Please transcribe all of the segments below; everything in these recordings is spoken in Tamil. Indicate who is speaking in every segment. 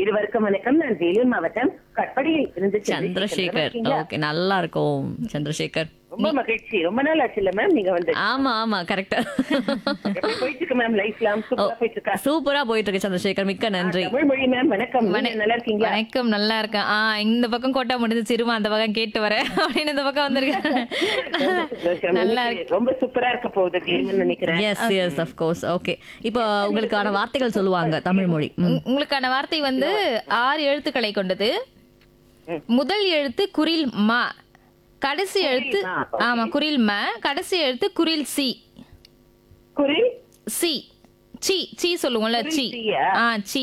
Speaker 1: இருவருக்கும் வணக்கம் நான் வேலூர் மாவட்டம் கட்படியில் இருந்து
Speaker 2: சந்திரசேகர்
Speaker 1: இருக்கீங்களா?
Speaker 2: ஓகே நல்லா இருக்கும் சந்திரசேகர்
Speaker 1: ரொம்ப மகிழ்ச்சி ரொம்ப நாள் ஆச்சு இல்ல மேம் நீங்க வந்து
Speaker 2: ஆமா ஆமா கரெக்டா
Speaker 1: எப்படி போயிட்டு இருக்கு மேம் லைஃப்லாம் சூப்பரா போயிட்டு இருக்கா
Speaker 2: சூப்பரா போயிட்டு இருக்கு சந்திரசேகர் மிக்க நன்றி
Speaker 1: தமிழ் மொழி மேம் வணக்கம் நீங்க நல்லா இருக்கீங்களா
Speaker 3: வணக்கம் நல்லா இருக்கேன் ஆ இந்த பக்கம் கோட்டா முடிஞ்சு சிறுமா அந்த பக்கம் கேட்டு வரேன் அப்படின்னு இந்த பக்கம் வந்திருக்கேன்
Speaker 1: ரொம்ப சந்தோஷம்.
Speaker 3: நல்லா
Speaker 1: இன்னைக்கு ரொம்ப சூப்பரா இருக்க போகுது கேம்னு நினைக்கிறேன்
Speaker 2: yes yes of course okay இப்போ உங்களுக்கான வார்த்தைகள் சொல்லுவாங்க தமிழ் மொழி ம்.
Speaker 3: உங்க- உங்களுக்கான வார்த்தை வந்து ஆறு எழுத்துக்களை கொண்டது முதல் எழுத்து குரில் ம கடைசி எழுத்து
Speaker 1: மா, okay.
Speaker 3: ஆமா குரில் ம கடைசி எழுத்து குரில் சி
Speaker 1: குறி
Speaker 3: சி சி சி சொல்லுவோம்ல
Speaker 1: குரில்
Speaker 3: சி
Speaker 1: சியா?
Speaker 3: ஆ சி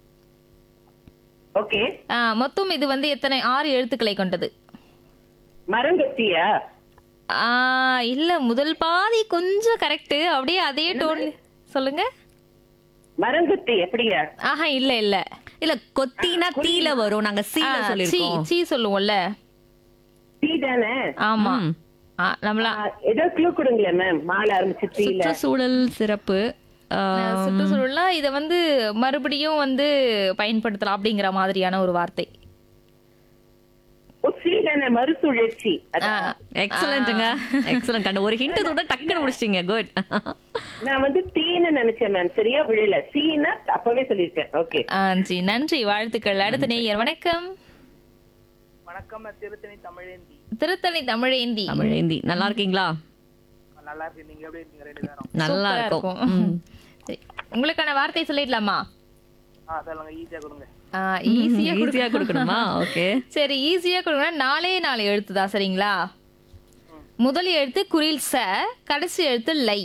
Speaker 1: ஓகே
Speaker 3: ஆ, மொத்தம் இது வந்து எத்தனை ஆறு எழுத்துக்களை கொண்டது
Speaker 1: மரங்கத்தியா
Speaker 3: ஆ இல்ல முதல் பாதி கொஞ்சம் கரெக்ட் அப்படியே அதே டோன் சொல்லுங்க
Speaker 1: மரங்கத்தி எப்படியா
Speaker 3: ஆஹா இல்ல இல்ல
Speaker 2: இல்ல கொத்தினா தீல வரும் நாங்க
Speaker 3: ஆ,
Speaker 2: சீல
Speaker 3: சி
Speaker 2: சொல்லிருக்கோம்
Speaker 3: சி சொல்லுவோம்ல
Speaker 1: டீ தானே
Speaker 3: ஆமா
Speaker 2: ம்.
Speaker 3: ஆ, நம்மளா
Speaker 1: ஆ, ஏதோ க்ளூ கொடுங்களேன் மேம் மாலை ஆரம்பிச்சு டீல
Speaker 2: சுற்றுச்சூழல் சிறப்பு ஆ,
Speaker 3: சுற்றுச்சூழல்ல இத வந்து மறுபடியும் வந்து பயன்படுத்தலாம் அப்படிங்கிற மாதிரியான ஒரு வார்த்தை
Speaker 1: ஓ சீ தானே மறுசுழற்சி அதான்.
Speaker 2: எக்ஸலண்ட்டுங்க எக்ஸலண்ட் கண்டு ஒரு ஹிண்ட் கூட டக்குன்னு முடிச்சிட்டீங்க குட்
Speaker 1: நான் வந்து டீன்னு நினைச்சேன் மேம் சரியா விழல சீனா அப்பவே சொல்லிருக்கேன் ஓகே
Speaker 3: ஆ, ஜி நன்றி வாழ்த்துக்கள் அடுத்த நேயர் வணக்கம்
Speaker 4: வணக்கம் நான் திருத்தணி தமிழேந்தி
Speaker 3: திருத்தணி தமிழேந்தி
Speaker 2: தமிழ் ஹிந்தி நல்லா இருக்கீங்களா
Speaker 4: நல்லா இருக்கு நீங்க எப்படி இருக்கீங்க ரெண்டு பேரும்
Speaker 2: நல்லா
Speaker 3: சூப்பரா
Speaker 2: இருக்கும் ம்.
Speaker 3: சரி. உங்களுக்கான வார்த்தை சொல்லிடலாமா
Speaker 4: ஆ சொல்லுங்க ஈஸியா கொடுங்க
Speaker 3: ஈஸியா
Speaker 2: ஈஸியா கொடுக்கணுமா ஓகே
Speaker 3: சரி ஈஸியா கொடுக்கணும் நாலே நாலு எழுத்து தான் சரிங்களா முதல் எழுத்து குரில் ச கடைசி எழுத்து லை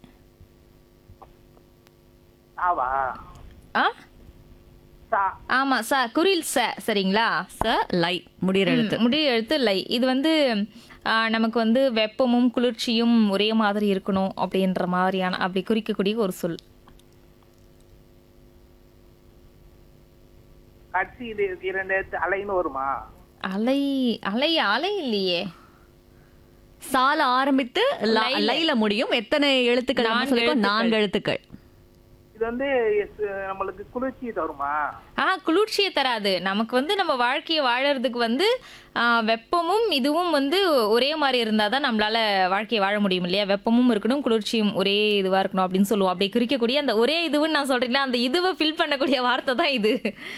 Speaker 4: ஆவா
Speaker 3: ஆ
Speaker 4: சா
Speaker 3: ஆமா ச குரில் ச சரிங்களா
Speaker 2: ச லை முடிகிற எழுத்து
Speaker 3: ம், முடிய எழுத்து லை இது வந்து ஆ, நமக்கு வந்து வெப்பமும் குளிர்ச்சியும் ஒரே மாதிரி இருக்கணும் அப்படின்ற மாதிரியான அப்படி குறிக்கக்கூடிய ஒரு சொல்
Speaker 4: கடைசி இது இரண்டு எழுத்து அலைன்னு வருமா
Speaker 3: அலை அலை அலை இல்லையே
Speaker 2: சால ஆரம்பித்து ல-
Speaker 3: லைல.
Speaker 2: லைல முடியும் எத்தனை எழுத்துக்கள் நம்ம
Speaker 3: நான்கு
Speaker 2: சொல்லிருக்கோம்? நான்கு எழுத்துக்கள்
Speaker 4: இது வந்து எஸ், நம்மளுக்கு குளிர்ச்சி தருமா
Speaker 3: ஆ குளிர்ச்சியை தராது நமக்கு வந்து நம்ம வாழ்க்கையை வாழறதுக்கு வந்து ஆ, வெப்பமும் இதுவும் வந்து ஒரே மாதிரி இருந்தால் தான் நம்மளால வாழ்க்கையை வாழ முடியும் இல்லையா வெப்பமும் இருக்கணும் குளிர்ச்சியும் ஒரே இதுவா இருக்கணும் அப்படின்னு சொல்லுவோம் அப்படி குறிக்கக்கூடிய அந்த ஒரே இதுவுன்னு நான் சொல்றேன் அந்த இதுவை ஃபில் பண்ணக்கூடிய வார்த்தை தான் இது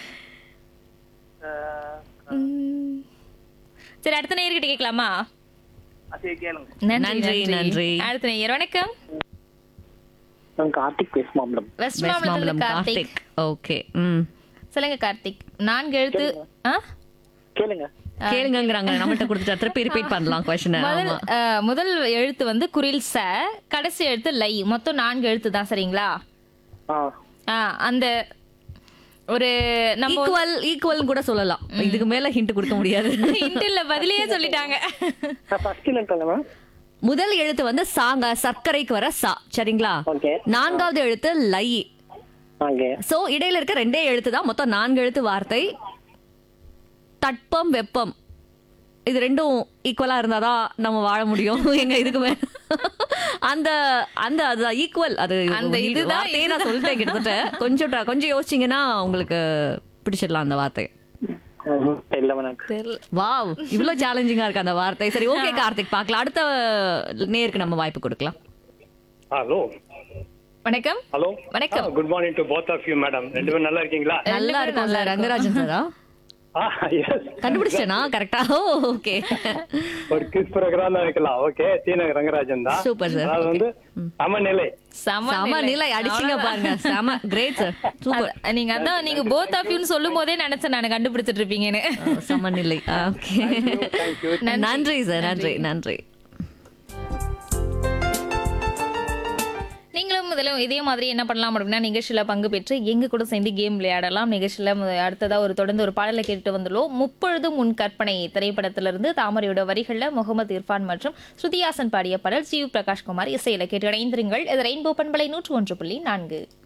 Speaker 4: அஹ்,
Speaker 3: உம். சரி அடுத்த நேயர்கிட்ட கேட்கலாமா
Speaker 4: சரி கேளுங்க
Speaker 2: நன்றி, நன்றி.
Speaker 3: அடுத்த நேயர் வணக்கம்
Speaker 5: நான் கார்த்திக் பேச மாம்பலம்
Speaker 3: வெஸ்ட்
Speaker 2: வெஸ்ட்
Speaker 3: மாம்பலத்துல
Speaker 2: மாம்பலம்
Speaker 3: கார்த்திக்
Speaker 2: கார்த்திக் ஓகே ம்
Speaker 3: சொல்லுங்க கார்த்திக் நான்கு எழுத்து ஆ
Speaker 5: கேளுங்க
Speaker 2: கேளுங்கங்கறாங்க நம்மகிட்ட கொடுத்துட்டா திருப்பி ரிப்பீட் பண்ணலாம் கொஸ்டின்
Speaker 3: முதல்
Speaker 2: ஆமா
Speaker 3: அஹ், முதல் எழுத்து வந்து குரில் ச கடைசி எழுத்து லை மொத்தம் நான்கு எழுத்து தான் சரிங்களா
Speaker 5: ஆ
Speaker 3: ஆ, அந்த ஒரு நம்ம
Speaker 2: ஈக்குவல் ஈக்குவல் கூட சொல்லலாம் இதுக்கு மேல ஹிண்ட் கொடுக்க முடியாது
Speaker 3: இன்டர்ல பதிலையே சொல்லிட்டாங்க
Speaker 5: ஃபர்ஸ்ட் இல்லைங்க மேம்
Speaker 2: முதல் எழுத்து வந்து சாங்க சர்க்கரைக்கு வர சா சரிங்களா
Speaker 5: ஓகே
Speaker 2: நான்காவது எழுத்து லை
Speaker 5: ஓகே
Speaker 2: சோ இடையில இருக்க ரெண்டே எழுத்து தான் மொத்தம் நான்கு எழுத்து வார்த்தை தட்பம் வெப்பம் இது ரெண்டும் ஈக்குவலா இருந்தாதான் நம்ம வாழ முடியும் எங்க இதுக்கு மேல அந்த அந்த அதுதான் ஈக்குவல் அது
Speaker 3: அந்த இதுதான்
Speaker 2: வார்த்தையே நான் சொல்லிட்டேன் கிட்டத்தட்ட கொஞ்சம் ட- கொஞ்சம் யோசிச்சீங்கன்னா உங்களுக்கு பிடிச்சிடலாம் அந்த வார்த்தை
Speaker 5: இல்ல மேம்
Speaker 3: தெரியல
Speaker 2: வாவ் இவ்வளவு சேலஞ்சிங்கா இருக்கு அந்த வார்த்தை சரி ஓகே கார்த்திக் பார்க்கலாம் அடுத்த நேருக்கு நம்ம வாய்ப்பு கொடுக்கலாம்
Speaker 6: ஹலோ
Speaker 3: வணக்கம்
Speaker 6: ஹலோ
Speaker 3: வணக்கம்
Speaker 6: good morning to both of you madam ரெண்டு பேரும் நல்லா இருக்கீங்களா
Speaker 2: நல்லா இருக்கும் சார் ரங்கராஜன் சாரா
Speaker 6: ஆ எஸ்
Speaker 2: கண்டுபிடிச்சேனா கரெக்டா ஓகே
Speaker 6: ஒரு கிஸ் ப்ரோக்ராம் தான் வைக்கலாம் ஓகே சீனக ரங்கராஜன் தான்
Speaker 2: Super, sir.
Speaker 6: அதாவது வந்து சமநிலை
Speaker 3: சம
Speaker 2: சம நிலை அடிச்சிங்க பாருங்க செம கிரேட் சார் சூப்பர்
Speaker 3: அ- நீங்க அதான் நீங்க போத் ஆஃப் யூன்னு சொல்லும் போதே நினைச்சேன் நான் கண்டுபிடிச்சிட்டு இருப்பீங்கன்னு
Speaker 2: சமநிலை ஓகே நன்றி சார் நன்றி நன்றி
Speaker 3: நீங்களும் முதல்ல இதே மாதிரி என்ன பண்ணலாம் அப்படின்னா நிகழ்ச்சியில பங்கு பெற்று எங்க கூட சேர்ந்து கேம் விளையாடலாம் நிகழ்ச்சியில மு- அடுத்ததா ஒரு தொடர்ந்து ஒரு பாடலை கேட்டுட்டு வந்துள்ளோம் முப்பொழுதும் உன் கற்பனை திரைப்படத்திலிருந்து தாமரையோட வரிகள்ல முகமது இர்ஃபான் மற்றும் ஸ்ருதிஹாசன் பாடிய பாடல் ஜியு பிரகாஷ்குமார் இசையில கேட்டு இணைந்திருங்கள் இது ரெயின்போ பண்பலை நூற்று ஒன்று புள்ளி நான்கு